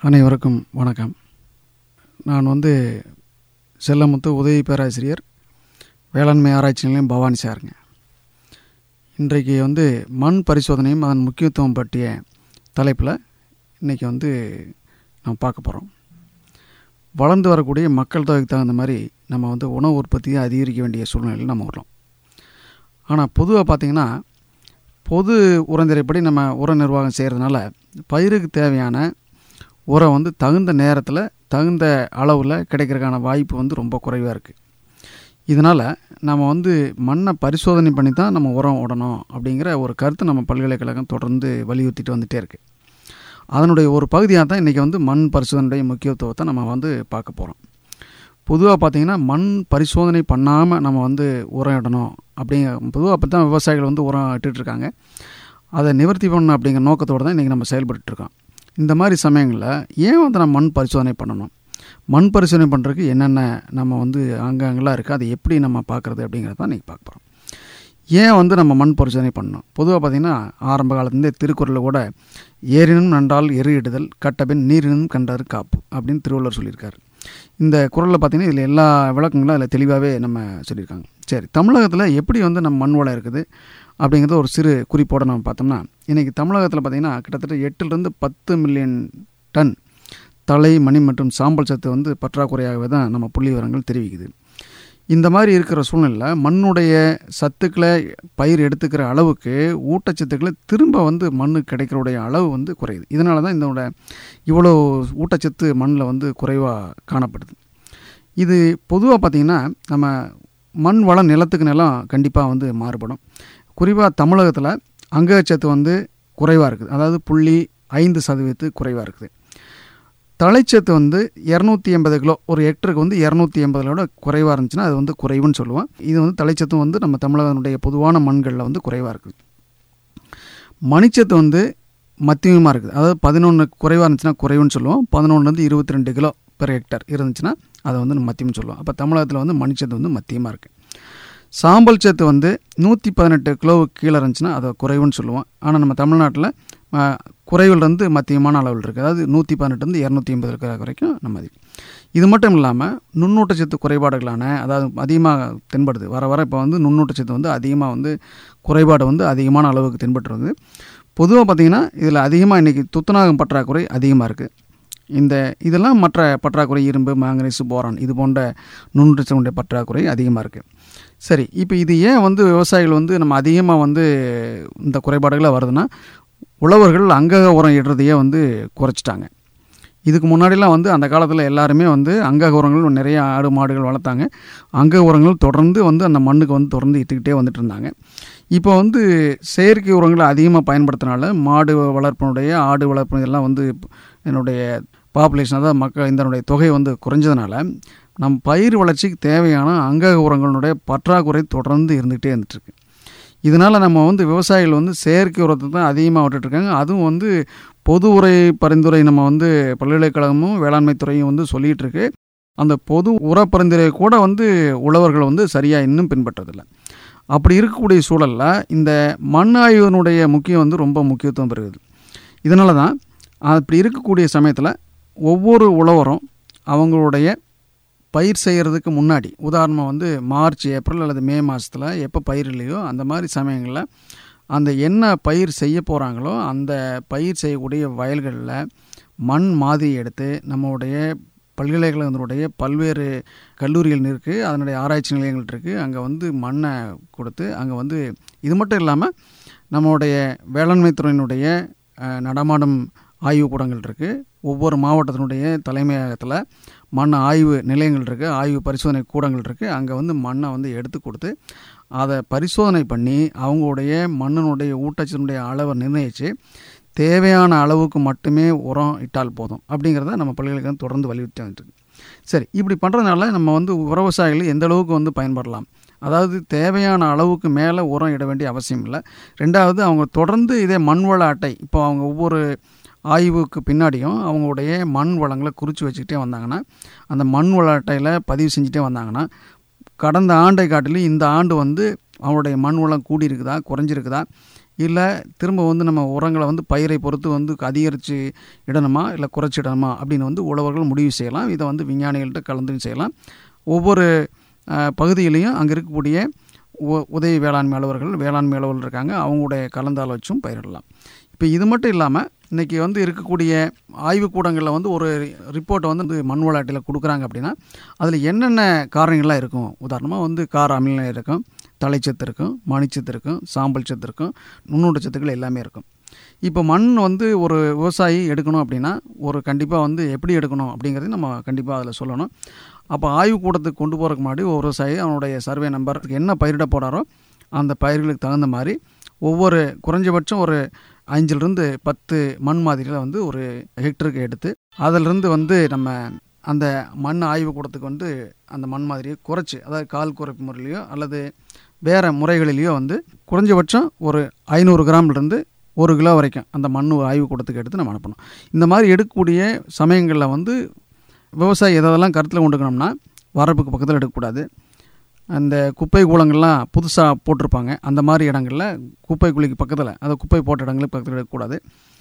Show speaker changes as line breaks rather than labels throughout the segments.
அனைவருக்கும் வணக்கம் நான் வந்து செல்லமுத்து உதவி பேராசிரியர் வேளாண்மை ஆராய்ச்சி நிலையம் பவானி சாருங்க இன்றைக்கு வந்து மண் பரிசோதனையும் அதன் முக்கியத்துவம் பற்றிய தலைப்பில் இன்றைக்கி வந்து நம்ம பார்க்க போகிறோம் வளர்ந்து வரக்கூடிய மக்கள் தொகைக்கு தகுந்த மாதிரி நம்ம வந்து உணவு உற்பத்தியை அதிகரிக்க வேண்டிய சூழ்நிலையில் நம்ம வரோம் ஆனால் பொதுவாக பார்த்திங்கன்னா பொது உரந்திரைப்படி நம்ம உர நிர்வாகம் செய்கிறதுனால பயிருக்கு தேவையான உரம் வந்து தகுந்த நேரத்தில் தகுந்த அளவில் கிடைக்கிறதுக்கான வாய்ப்பு வந்து ரொம்ப குறைவாக இருக்குது இதனால் நம்ம வந்து மண்ணை பரிசோதனை பண்ணி தான் நம்ம உரம் விடணும் அப்படிங்கிற ஒரு கருத்து நம்ம பல்கலைக்கழகம் தொடர்ந்து வலியுறுத்திட்டு வந்துகிட்டே இருக்குது அதனுடைய ஒரு பகுதியாக தான் இன்றைக்கி வந்து மண் பரிசோதனையுடைய முக்கியத்துவத்தை நம்ம வந்து பார்க்க போகிறோம் பொதுவாக பார்த்திங்கன்னா மண் பரிசோதனை பண்ணாமல் நம்ம வந்து உரம் இடணும் அப்படிங்க பொதுவாக அப்போ தான் விவசாயிகள் வந்து உரம் இட்டுட்ருக்காங்க அதை நிவர்த்தி பண்ணணும் அப்படிங்கிற நோக்கத்தோடு தான் இன்றைக்கி நம்ம செயல்பட்டுருக்கோம் இந்த மாதிரி சமயங்களில் ஏன் வந்து நம்ம மண் பரிசோதனை பண்ணணும் மண் பரிசோதனை பண்ணுறதுக்கு என்னென்ன நம்ம வந்து அங்கங்களாக இருக்குது அதை எப்படி நம்ம பார்க்குறது அப்படிங்கிறத தான் இன்றைக்கி பார்க்க போகிறோம் ஏன் வந்து நம்ம மண் பரிசோதனை பண்ணணும் பொதுவாக பார்த்திங்கன்னா ஆரம்ப காலத்துலேருந்தே திருக்குறளில் கூட ஏரினும் நன்றால் எரு இடுதல் கட்டபின் நீரினும் கண்டாரு காப்பு அப்படின்னு திருவள்ளுவர் சொல்லியிருக்காரு இந்த குரலில் பார்த்திங்கன்னா இதில் எல்லா விளக்கங்களும் அதில் தெளிவாகவே நம்ம சொல்லியிருக்காங்க சரி தமிழகத்தில் எப்படி வந்து நம்ம மண் வளம் இருக்குது அப்படிங்கிறத ஒரு சிறு குறிப்போடு நம்ம பார்த்தோம்னா இன்றைக்கி தமிழகத்தில் பார்த்திங்கன்னா கிட்டத்தட்ட எட்டுலேருந்து பத்து மில்லியன் டன் தலை மணி மற்றும் சாம்பல் சத்து வந்து பற்றாக்குறையாகவே தான் நம்ம புள்ளி விவரங்கள் தெரிவிக்குது இந்த மாதிரி இருக்கிற சூழ்நிலையில் மண்ணுடைய சத்துக்களை பயிர் எடுத்துக்கிற அளவுக்கு ஊட்டச்சத்துக்களை திரும்ப வந்து மண்ணு கிடைக்கிறவுடைய அளவு வந்து குறையுது இதனால தான் இதோட இவ்வளோ ஊட்டச்சத்து மண்ணில் வந்து குறைவாக காணப்படுது இது பொதுவாக பார்த்திங்கன்னா நம்ம மண் வளம் நிலத்துக்கு நிலம் கண்டிப்பாக வந்து மாறுபடும் குறிப்பாக தமிழகத்தில் அங்கச்சத்து வந்து குறைவாக இருக்குது அதாவது புள்ளி ஐந்து சதவீதத்து குறைவாக இருக்குது தலைச்சத்து வந்து இரநூத்தி எண்பது கிலோ ஒரு ஹெக்டருக்கு வந்து இரநூத்தி எண்பதுலோட குறைவாக இருந்துச்சுன்னா அது வந்து குறைவுன்னு சொல்லுவோம் இது வந்து தலைச்சத்தும் வந்து நம்ம தமிழகனுடைய பொதுவான மண்களில் வந்து குறைவாக இருக்குது மணிச்சத்து வந்து மத்தியமாக இருக்குது அதாவது பதினொன்று குறைவாக இருந்துச்சுன்னா குறைவுன்னு சொல்லுவோம் பதினொன்றுலேருந்து இருபத்தி ரெண்டு கிலோ பெர் ஹெக்டர் இருந்துச்சுன்னா அதை வந்து மத்தியம்னு சொல்லுவோம் அப்போ தமிழகத்தில் வந்து மணிச்சத்து வந்து மத்தியமாக இருக்குது சாம்பல் சத்து வந்து நூற்றி பதினெட்டு கிலோவுக்கு கீழே இருந்துச்சுன்னா அதை குறைவுன்னு சொல்லுவோம் ஆனால் நம்ம தமிழ்நாட்டில் குறைவிலிருந்து மத்தியமான அளவில் இருக்குது அதாவது நூற்றி பதினெட்டுலேருந்து இரநூத்தி ஐம்பது இருக்கிற வரைக்கும் நம்ம அது இது மட்டும் இல்லாமல் நுண்ணூட்டச்சத்து குறைபாடுகளான அதாவது அதிகமாக தென்படுது வர வர இப்போ வந்து நுண்ணூட்டச்சத்து வந்து அதிகமாக வந்து குறைபாடு வந்து அதிகமான அளவுக்கு தென்பட்டுருது பொதுவாக பார்த்திங்கன்னா இதில் அதிகமாக இன்றைக்கி துத்தநாகம் பற்றாக்குறை அதிகமாக இருக்குது இந்த இதெல்லாம் மற்ற பற்றாக்குறை இரும்பு மாங்கனீசு போரான் இது போன்ற நுண்ணூட்டச்சனுடைய பற்றாக்குறை அதிகமாக இருக்குது சரி இப்போ இது ஏன் வந்து விவசாயிகள் வந்து நம்ம அதிகமாக வந்து இந்த குறைபாடுகளாக வருதுன்னா உழவர்கள் அங்கக உரம் இடுறதையே வந்து குறைச்சிட்டாங்க இதுக்கு முன்னாடிலாம் வந்து அந்த காலத்தில் எல்லாருமே வந்து அங்கக உரங்கள் நிறைய ஆடு மாடுகள் வளர்த்தாங்க அங்க உரங்கள் தொடர்ந்து வந்து அந்த மண்ணுக்கு வந்து தொடர்ந்து இட்டுக்கிட்டே வந்துட்டு இருந்தாங்க இப்போ வந்து செயற்கை உரங்களை அதிகமாக பயன்படுத்தினால மாடு வளர்ப்பினுடைய ஆடு வளர்ப்பு இதெல்லாம் வந்து என்னுடைய பாப்புலேஷன் அதாவது மக்கள் இதனுடைய தொகை வந்து குறைஞ்சதுனால நம் பயிர் வளர்ச்சிக்கு தேவையான அங்கக உரங்களுடைய பற்றாக்குறை தொடர்ந்து இருந்துகிட்டே இருந்துகிட்ருக்கு இதனால் நம்ம வந்து விவசாயிகள் வந்து செயற்கை உரத்தை தான் அதிகமாக விட்டுட்ருக்காங்க அதுவும் வந்து பொது உரை பரிந்துரை நம்ம வந்து பல்கலைக்கழகமும் வேளாண்மை துறையும் வந்து சொல்லிகிட்டு இருக்கு அந்த பொது உர பரிந்துரை கூட வந்து உழவர்கள் வந்து சரியாக இன்னும் பின்பற்றதில்லை அப்படி இருக்கக்கூடிய சூழலில் இந்த மண் ஆய்வினுடைய முக்கியம் வந்து ரொம்ப முக்கியத்துவம் பெறுகிறது இதனால தான் அப்படி இருக்கக்கூடிய சமயத்தில் ஒவ்வொரு உழவரும் அவங்களுடைய பயிர் செய்கிறதுக்கு முன்னாடி உதாரணமாக வந்து மார்ச் ஏப்ரல் அல்லது மே மாதத்தில் எப்போ பயிர் இல்லையோ அந்த மாதிரி சமயங்களில் அந்த என்ன பயிர் செய்ய போகிறாங்களோ அந்த பயிர் செய்யக்கூடிய வயல்களில் மண் மாதிரி எடுத்து நம்மளுடைய பல்கலைக்கழகத்தினுடைய பல்வேறு கல்லூரிகள் இருக்குது அதனுடைய ஆராய்ச்சி நிலையங்கள் இருக்குது அங்கே வந்து மண்ணை கொடுத்து அங்கே வந்து இது மட்டும் இல்லாமல் நம்மளுடைய வேளாண்மை துறையினுடைய நடமாடும் ஆய்வு கூடங்கள் இருக்குது ஒவ்வொரு மாவட்டத்தினுடைய தலைமையகத்தில் மண் ஆய்வு நிலையங்கள் இருக்குது ஆய்வு பரிசோதனை கூடங்கள் இருக்குது அங்கே வந்து மண்ணை வந்து எடுத்து கொடுத்து அதை பரிசோதனை பண்ணி அவங்களுடைய மண்ணினுடைய ஊட்டச்சத்தினுடைய அளவை நிர்ணயித்து தேவையான அளவுக்கு மட்டுமே உரம் இட்டால் போதும் அப்படிங்கிறத நம்ம பல்கலைக்கழகம் தொடர்ந்து வலியுறுத்தி வந்துட்டு சரி இப்படி பண்ணுறதுனால நம்ம வந்து விவசாயிகள் எந்த அளவுக்கு வந்து பயன்படலாம் அதாவது தேவையான அளவுக்கு மேலே உரம் இட வேண்டிய அவசியம் இல்லை ரெண்டாவது அவங்க தொடர்ந்து இதே மண்வள அட்டை இப்போ அவங்க ஒவ்வொரு ஆய்வுக்கு பின்னாடியும் அவங்களுடைய மண் வளங்களை குறித்து வச்சுக்கிட்டே வந்தாங்கன்னா அந்த மண் வள அட்டையில் பதிவு செஞ்சுட்டே வந்தாங்கன்னா கடந்த ஆண்டை காட்டிலும் இந்த ஆண்டு வந்து அவங்களுடைய மண் வளம் கூடியிருக்குதா குறைஞ்சிருக்குதா இல்லை திரும்ப வந்து நம்ம உரங்களை வந்து பயிரை பொறுத்து வந்து அதிகரித்து இடணுமா இல்லை குறைச்சி இடணுமா அப்படின்னு வந்து உழவர்கள் முடிவு செய்யலாம் இதை வந்து விஞ்ஞானிகள்கிட்ட கலந்து செய்யலாம் ஒவ்வொரு அஹ், பகுதியிலையும் அங்கே இருக்கக்கூடிய உ- உதவி வேளாண்மை அலுவலர்கள் வேளாண்மை அலுவலர் இருக்காங்க அவங்களுடைய கலந்தாலோச்சும் பயிரிடலாம் இப்போ இது மட்டும் இல்லாமல் இன்றைக்கி வந்து இருக்கக்கூடிய ஆய்வுக்கூடங்களில் வந்து ஒரு ரிப்போர்ட்டை வந்து இந்த மண் வள அட்டையில் கொடுக்குறாங்க அப்படின்னா அதில் என்னென்ன காரணிகள்லாம் இருக்கும் உதாரணமாக வந்து கார அமிலம் இருக்கும் தலைச்சத்து இருக்கும் மணிச்சத்து இருக்கும் சாம்பல் சத்து இருக்கும் நுண்ணூட்ட சத்துக்கள் எல்லாமே இருக்கும் இப்போ மண் வந்து ஒரு விவசாயி எடுக்கணும் அப்படின்னா ஒரு கண்டிப்பாக வந்து எப்படி எடுக்கணும் அப்படிங்கிறதையும் நம்ம கண்டிப்பாக அதில் சொல்லணும் அப்போ ஆய்வுக்கூடத்துக்கு கொண்டு போகிறதுக்கு முன்னாடி ஒரு விவசாயி அவனுடைய சர்வே நம்பர் என்ன பயிரிட போகிறாரோ அந்த பயிர்களுக்கு தகுந்த மாதிரி ஒவ்வொரு குறைஞ்சபட்சம் ஒரு அஞ்சிலிருந்து பத்து மண் மாதிரிகளை வந்து ஒரு ஹெக்டருக்கு எடுத்து அதிலிருந்து வந்து நம்ம அந்த மண் ஆய்வு கூடத்துக்கு வந்து அந்த மண் மாதிரியை குறைச்சி அதாவது கால் குறைப்பு முறையிலையோ அல்லது வேறு முறைகளிலேயோ வந்து குறைஞ்சபட்சம் ஒரு ஐநூறு கிராம்லேருந்து ஒரு கிலோ வரைக்கும் அந்த மண் ஆய்வு கூடத்துக்கு எடுத்து நம்ம அனுப்பணும் இந்த மாதிரி எடுக்கக்கூடிய சமயங்களில் வந்து விவசாயி எதெல்லாம் கருத்தில் கொண்டுக்கணும்னா வரப்புக்கு பக்கத்தில் எடுக்கக்கூடாது அந்த குப்பை கூலங்கள்லாம் புதுசாக போட்டிருப்பாங்க அந்த மாதிரி இடங்களில் குப்பை குழிக்கு பக்கத்தில் அந்த குப்பை போட்ட இடங்களுக்கு பக்கத்தில் எடுக்கக்கூடாது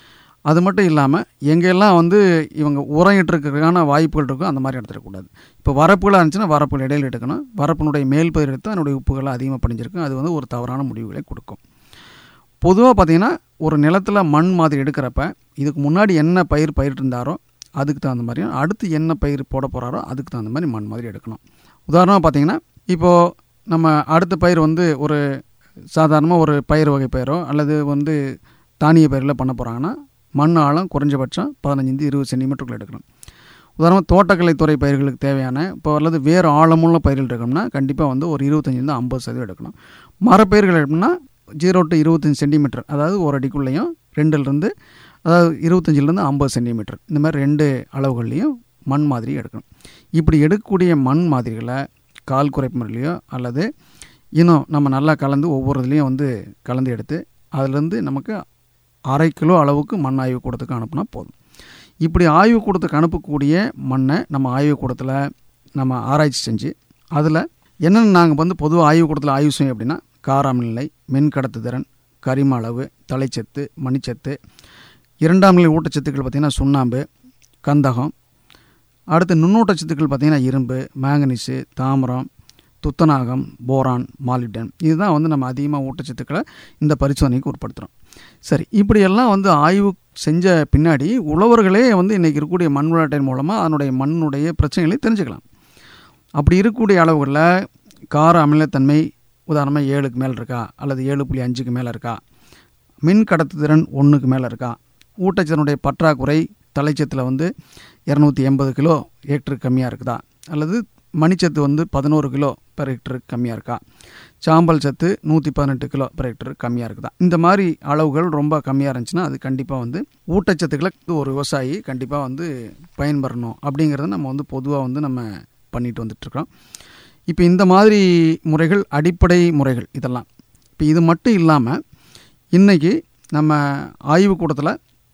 அது மட்டும் இல்லாமல் எங்கெல்லாம் வந்து இவங்க உரம் இட்டுருக்கிறதுக்கான வாய்ப்புகள் இருக்கும் அந்த மாதிரி எடுத்துடக்கூடாது இப்போ வரப்புகளாக இருந்துச்சுன்னா வரப்புகள் இடையில எடுக்கணும் வரப்பினுடைய மேல் பயிர் எடுத்து அதனுடைய உப்புகளை அதிகமாக படிஞ்சிருக்கும் அது வந்து ஒரு தவறான முடிவுகளை கொடுக்கும் பொதுவாக பார்த்தீங்கன்னா ஒரு நிலத்தில் மண் மாதிரி எடுக்கிறப்ப இதுக்கு முன்னாடி என்ன பயிர் பயிரிட்டிருந்தாரோ அதுக்கு தகுந்த மாதிரியும் அடுத்து என்ன பயிர் போட போகிறாரோ அதுக்கு தகுந்த மாதிரி மண் மாதிரி எடுக்கணும் உதாரணமாக பார்த்தீங்கன்னா இப்போது நம்ம அடுத்த பயிர் வந்து ஒரு சாதாரணமாக ஒரு பயிர் வகை பயிரோ அல்லது வந்து தானிய பயிரில் பண்ண போகிறாங்கன்னா மண் ஆழம் குறைஞ்சபட்சம் பதினஞ்சிருந்து இருபது சென்டிமீட்டருக்குள்ள எடுக்கணும் உதாரணமாக தோட்டக்கலைத்துறை பயிர்களுக்கு தேவையான இப்போ அல்லது வேறு ஆழமுள்ள பயிர்கள் எடுக்கணும்னா கண்டிப்பாக வந்து ஒரு இருபத்தஞ்சிலேருந்து ஐம்பது சதவீதம் எடுக்கணும் மரப்பயிர்கள் எடுக்கணும்னா ஜீரோ டு இருபத்தஞ்சி சென்டிமீட்டர் அதாவது ஒரு அடிக்குள்ளேயும் ரெண்டுலேருந்து அதாவது இருபத்தஞ்சிலேருந்து ஐம்பது சென்டிமீட்டர் இந்த மாதிரி ரெண்டு அளவுகள்லையும் மண் மாதிரி எடுக்கணும் இப்படி எடுக்கக்கூடிய மண் மாதிரிகளை கால் குறைப்பு முறையிலையோ அல்லது இன்னும் நம்ம நல்லா கலந்து ஒவ்வொரு இதுலேயும் வந்து கலந்து எடுத்து அதுலேருந்து நமக்கு அரை கிலோ அளவுக்கு மண் ஆய்வு கூடத்துக்கு அனுப்புனா போதும் இப்படி ஆய்வு கூடத்துக்கு அனுப்பக்கூடிய மண்ணை நம்ம ஆய்வு கூடத்தில் நம்ம ஆராய்ச்சி செஞ்சு அதில் என்னென்ன நாங்கள் வந்து பொதுவாக ஆய்வு கூடத்தில் ஆய்வு செய்யும் அப்படின்னா காராமல் நிலை மின் கடத்துதிறன் கரிம அளவு தலைச்சத்து மணிச்சத்து இரண்டாம் நிலை ஊட்டச்சத்துக்கள் பார்த்திங்கன்னா சுண்ணாம்பு கந்தகம் அடுத்து நுண்ணூட்டச்சத்துக்கள் பார்த்திங்கன்னா இரும்பு மேங்கனீஸு தாமிரம் துத்தநாகம் போரான் மாலிப்டன் இதுதான் வந்து நம்ம அதிகமாக ஊட்டச்சத்துக்களை இந்த பரிசோதனைக்கு உட்படுத்துகிறோம் சரி இப்படியெல்லாம் வந்து ஆய்வு செஞ்ச பின்னாடி உழவர்களே வந்து இன்றைக்கி இருக்கக்கூடிய மண் விளையாட்டின் மூலமாக அதனுடைய மண்ணுடைய பிரச்சனைகளை தெரிஞ்சுக்கலாம் அப்படி இருக்கக்கூடிய அளவுகளில் கார அமிலத்தன்மை உதாரணமாக ஏழுக்கு மேலே இருக்கா அல்லது ஏழு புள்ளி அஞ்சுக்கு மேலே இருக்கா மின் கடத்துதிறன் ஒன்றுக்கு மேலே இருக்கா ஊட்டச்சத்தினுடைய பற்றாக்குறை தலைச்சத்தில் வந்து இரநூத்தி எண்பது கிலோ ஹெக்டருக்கு கம்மியாக இருக்குதா அல்லது மணிச்சத்து வந்து பதினோரு கிலோ பெர் ஹெக்டருக்கு கம்மியாக இருக்கா சாம்பல் சத்து நூற்றி பதினெட்டு கிலோ பெர் ஹெக்டருக்கு கம்மியாக இருக்குதா இந்த மாதிரி அளவுகள் ரொம்ப கம்மியாக இருந்துச்சுன்னா அது கண்டிப்பாக வந்து ஊட்டச்சத்துக்களை ஒரு விவசாயி கண்டிப்பாக வந்து பயன்பெறணும் அப்படிங்கிறத நம்ம வந்து பொதுவாக வந்து நம்ம பண்ணிட்டு வந்துட்டுருக்கோம் இப்போ இந்த மாதிரி முறைகள் அடிப்படை முறைகள் இதெல்லாம் இப்போ இது மட்டும் இல்லாமல் இன்றைக்கி நம்ம ஆய்வுக்கூடத்தில்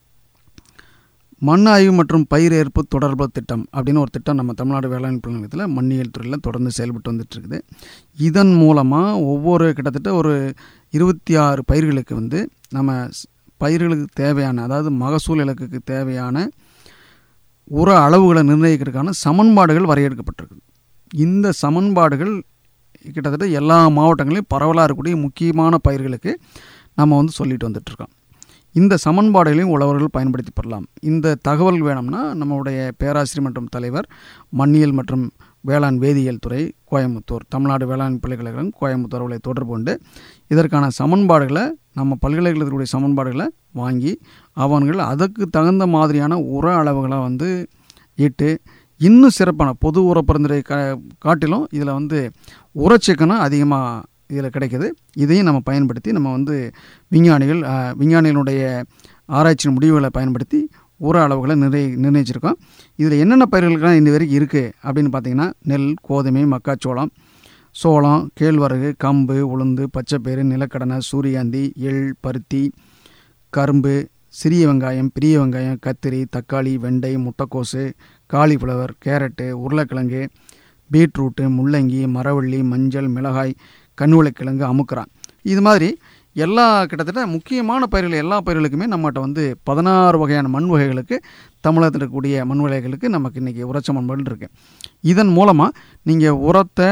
மண் ஆய்வு மற்றும் பயிர் ஏற்பு தொடர்பு திட்டம் அப்படின்னு ஒரு திட்டம் நம்ம தமிழ்நாடு வேளாண் நிலையத்தில் மண்ணியல் துறையில் தொடர்ந்து செயல்பட்டு வந்துட்டு இருக்குது இதன் மூலமாக ஒவ்வொரு கிட்டத்தட்ட ஒரு இருபத்தி ஆறு பயிர்களுக்கு வந்து நம்ம ஸ்- பயிர்களுக்கு தேவையான அதாவது மகசூல் இலக்குக்கு தேவையான உர அளவுகளை நிர்ணயிக்கிறதுக்கான சமன்பாடுகள் வரையறுக்கப்பட்டிருக்கு இந்த சமன்பாடுகள் கிட்டத்தட்ட எல்லா மாவட்டங்களையும் பரவலாக இருக்கக்கூடிய முக்கியமான பயிர்களுக்கு நம்ம வந்து சொல்லிட்டு வந்துட்டுருக்கோம் இந்த சமன்பாடுகளையும் உழவர்கள் பயன்படுத்தி பெறலாம் இந்த தகவல் வேணும்னா நம்மளுடைய பேராசிரியர் மற்றும் தலைவர் மண்ணியல் மற்றும் வேளாண் வேதியியல் துறை கோயம்புத்தூர் தமிழ்நாடு வேளாண் பல்கலைக்கழகம் கோயம்புத்தூர் அவர்களை தொடர்பு கொண்டு இதற்கான சமன்பாடுகளை நம்ம பல்கலைக்கழகத்துடைய சமன்பாடுகளை வாங்கி அவன்கள் அதுக்கு தகுந்த மாதிரியான உர அளவுகளை வந்து இட்டு இன்னும் சிறப்பான பொது உர பரிந்துரை கா காட்டிலும் இதில் வந்து உரச்சிக்கனம் அதிகமாக இதில் கிடைக்குது இதையும் நம்ம பயன்படுத்தி நம்ம வந்து விஞ்ஞானிகள் அஹ், விஞ்ஞானிகளுடைய ஆராய்ச்சியின் முடிவுகளை பயன்படுத்தி உர அளவுகளை நிர்ணய நிர்ணயிச்சிருக்கோம் இதில் என்னென்ன பயிர்களுக்கெல்லாம் இந்த வரைக்கும் இருக்குது அப்படின்னு பார்த்தீங்கன்னா நெல் கோதுமை மக்காச்சோளம் சோளம் கேழ்வரகு கம்பு உளுந்து பச்சைப்பயிறு நிலக்கடலை சூரியகாந்தி எள் பருத்தி கரும்பு சிறிய வெங்காயம் பெரிய வெங்காயம் கத்திரி தக்காளி வெண்டை முட்டைக்கோசு காலிஃப்ளவர் கேரட்டு உருளைக்கிழங்கு பீட்ரூட்டு முள்ளங்கி மரவள்ளி மஞ்சள் மிளகாய் கண்ணுளைக்கிழங்கு அமுக்குறான் இது மாதிரி எல்லா கிட்டத்தட்ட முக்கியமான பயிர்கள் எல்லா பயிர்களுக்குமே நம்மகிட்ட வந்து பதினாறு வகையான மண் வகைகளுக்கு தமிழகத்தில் இருக்கக்கூடிய மண் வகைகளுக்கு நமக்கு இன்றைக்கி உரச்ச மண்புகள் இருக்குது இதன் மூலமாக நீங்கள் உரத்தை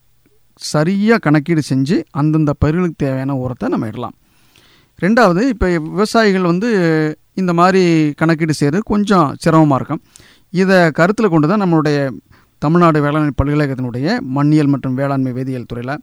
சரியாக கணக்கீடு செஞ்சு அந்தந்த பயிர்களுக்கு தேவையான உரத்தை நம்ம இடலாம் ரெண்டாவது இப்போ விவசாயிகள் வந்து இந்த மாதிரி கணக்கீடு செய்கிறது கொஞ்சம் சிரமமாக இருக்கும் இதை கருத்தில் கொண்டு தான் நம்மளுடைய தமிழ்நாடு வேளாண்மை பல்கலைக்கழகத்தினுடைய மண்ணியல் மற்றும் வேளாண்மை வேதியியல் துறையில்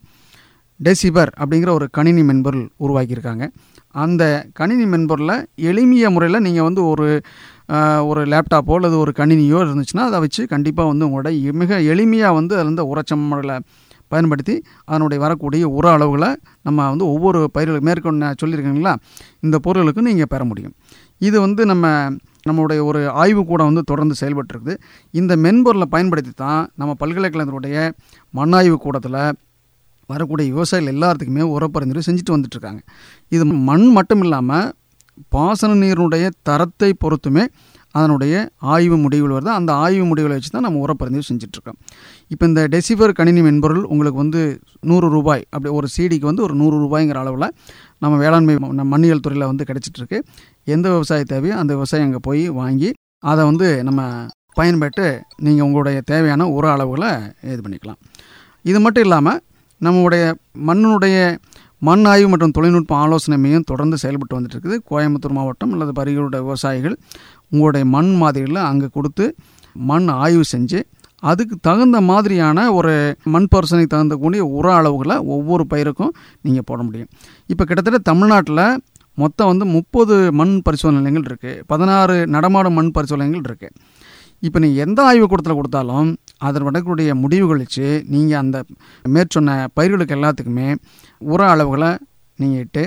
டெசிபர் அப்படிங்கிற ஒரு கணினி மென்பொருள் உருவாக்கியிருக்காங்க அந்த கணினி மென்பொருளை எளிமைய முறையில் நீங்கள் வந்து ஒரு ஆஹ், ஒரு லேப்டாப்போ அல்லது ஒரு கணினியோ இருந்துச்சுன்னா அதை வச்சு கண்டிப்பாக வந்து உங்களோட எ- மிக எளிமையாக வந்து அதில் இருந்த உரச்சம் முறையில் பயன்படுத்தி அதனுடைய வரக்கூடிய உர அளவுகளை நம்ம வந்து ஒவ்வொரு பயிர்களுக்கு மேற்கொண்டு நான் சொல்லியிருக்கேங்களா இந்த பொருளுக்கு நீங்கள் பெற முடியும் இது வந்து நம்ம நம்மளுடைய ஒரு ஆய்வு கூட வந்து தொடர்ந்து செயல்பட்டுருக்குது இந்த மென்பொருளை பயன்படுத்தி தான் நம்ம பல்கலைக்கழகத்தினுடைய மண்ணாய்வு கூடத்தில் வரக்கூடிய விவசாயிகள் எல்லாத்துக்குமே உரப்பரிந்துரை செஞ்சுட்டு வந்துட்டுருக்காங்க இது மண் மட்டும் இல்லாமல் பாசன நீரினுடைய தரத்தை பொறுத்துமே அதனுடைய ஆய்வு முடிவுகள் வருது அந்த ஆய்வு முடிவுகளை வச்சு தான் நம்ம உரப்பரிந்துரை செஞ்சுட்ருக்கோம் இப்போ இந்த டெசிபர் கணினி மென்பொருள் உங்களுக்கு வந்து நூறு ரூபாய் அப்படி ஒரு சீடிக்கு வந்து ஒரு நூறு ரூபாய்ங்கிற அளவில் நம்ம வேளாண்மை ம- மண்ணியல் துறையில் வந்து கிடைச்சிட்ருக்கு எந்த விவசாய தேவையோ அந்த விவசாயம் அங்கே போய் வாங்கி அதை வந்து நம்ம பயன்பட்டு நீங்கள் உங்களுடைய தேவையான உர அளவுகளை இது பண்ணிக்கலாம் இது மட்டும் இல்லாமல் நம்முடைய மண்ணினுடைய மண் ஆய்வு மற்றும் தொழில்நுட்ப ஆலோசனை மையம் தொடர்ந்து செயல்பட்டு வந்துட்டு இருக்குது கோயம்புத்தூர் மாவட்டம் அல்லது பரிகளுடைய விவசாயிகள் உங்களுடைய மண் மாதிரிகளை அங்கே கொடுத்து மண் ஆய்வு செஞ்சு அதுக்கு தகுந்த மாதிரியான ஒரு மண் பரிசனைக்கு தகுந்த கூடிய உர அளவுகளை ஒவ்வொரு பயிருக்கும் நீங்கள் போட முடியும் இப்போ கிட்டத்தட்ட தமிழ்நாட்டில் மொத்தம் வந்து முப்பது மண் பரிசோதனை நிலையங்கள் இருக்குது பதினாறு நடமாடும் மண் பரிசோதனை நிலையங்கள் இருக்குது இப்போ நீங்கள் எந்த ஆய்வுக்கூடத்தில் கொடுத்தாலும் அதன் வரக்கூடிய முடிவுகள் வச்சு நீங்கள் அந்த மேற்சொன்ன பயிர்களுக்கு எல்லாத்துக்குமே உர அளவுகளை நீங்கள் இட்டு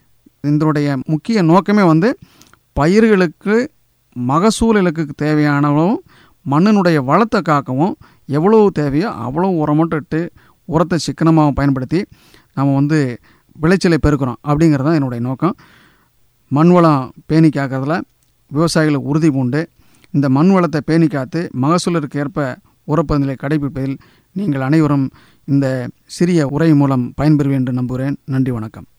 இதனுடைய முக்கிய நோக்கமே வந்து பயிர்களுக்கு மகசூல் இலக்குக்கு தேவையானவும் மண்ணினுடைய வளத்தை காக்கவும் எவ்வளவு தேவையோ அவ்வளோ உரம் மட்டும் இட்டு உரத்தை சிக்கனமாக பயன்படுத்தி நம்ம வந்து விளைச்சலை பெருக்கிறோம் அப்படிங்கிறது தான் என்னுடைய நோக்கம் மண் வளம் பேணி காக்கிறதுல விவசாயிகளுக்கு உறுதி பூண்டு இந்த மண் வளத்தை பேணி காத்து மகசூலிற்கு ஏற்ப உரப்பதிலை கடைபிடிப்பதில் நீங்கள் அனைவரும் இந்த சிறிய உரை மூலம் பயன்பெறுவேன் என்று நம்புகிறேன் நன்றி வணக்கம்